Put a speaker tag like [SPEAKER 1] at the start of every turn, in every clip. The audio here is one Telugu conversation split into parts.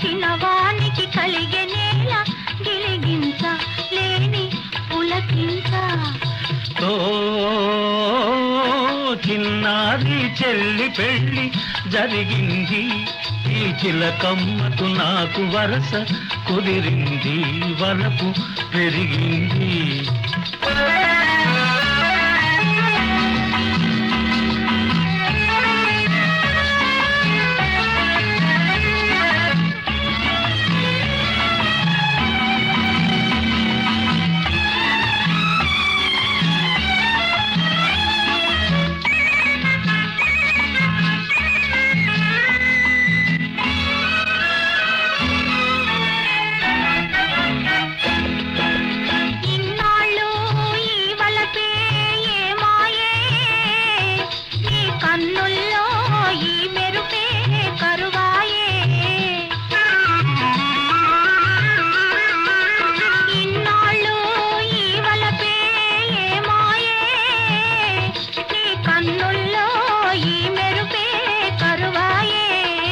[SPEAKER 1] చిన్నవానికి కలిగెనేల గిలిగించ లేని పులకించ
[SPEAKER 2] ఓ చిన్నారి చెల్లి పెళ్లి జరిగింది ఈ చిలకమ్మకు నాకు వరస కుదిరింది వలపు పెరిగింది
[SPEAKER 1] ఇన్నాళ్ళు ఈ వలపే ఏమాయే ఈ కన్నుల్లో ఈ మెరుపే కరువాయే ఇన్నాళ్ళు ఈ వలపే ఏమాయే నీ కన్నుల్లో ఈ మెరుపే కరువాయే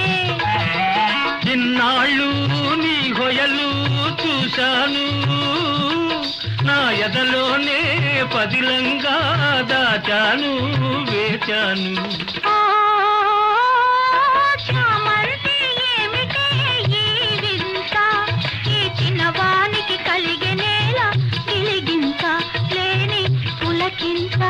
[SPEAKER 2] ఇన్నాళ్ళు నీ హొయలు చూశాను నా ఎదలోనే పదిలంగా దాచాను వేచాను
[SPEAKER 1] ఓ చామంతి ఏమిటే ఈ వింత ఈ చిన్నవానికి కలిగెనేల గిలిగింత లేని పులకింత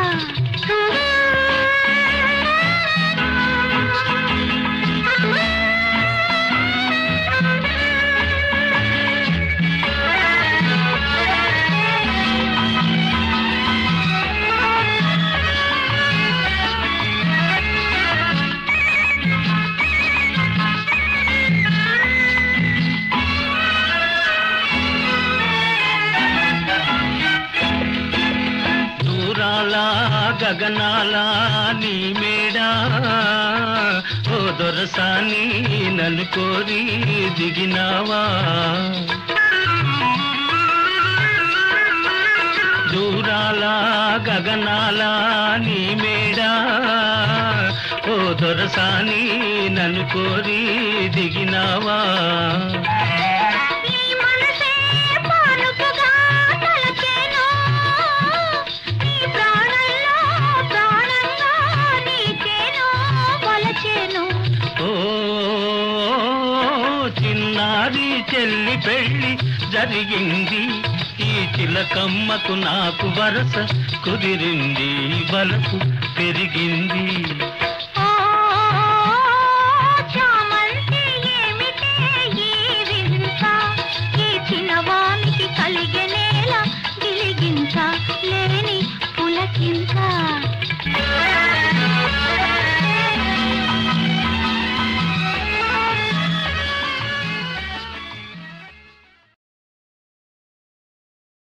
[SPEAKER 2] దూరాల గగనాల నీ మేడా ఓ దొరసాని నన్ను కోరి దిగినావా దూరాల గగనాల నీ మేడా ఓ దొరసాని నన్ను కోరి దిగినావా
[SPEAKER 1] నీ మనసే పానుపుగా తలచేను నీ ప్రాణంలో ప్రాణంగా నీకేను వలచేను
[SPEAKER 2] ఓ చిన్నారి చెల్లి పెళ్లి జరిగింది ఈ చిలకమ్మకు నాకు వరస కుదిరింది బలపు పెరిగింది
[SPEAKER 1] ఓ చామంతి ఏమిటే ఈ వింత ఈ చిన్నవానికి కలిగెనేల గిలిగింత లేని పులకింత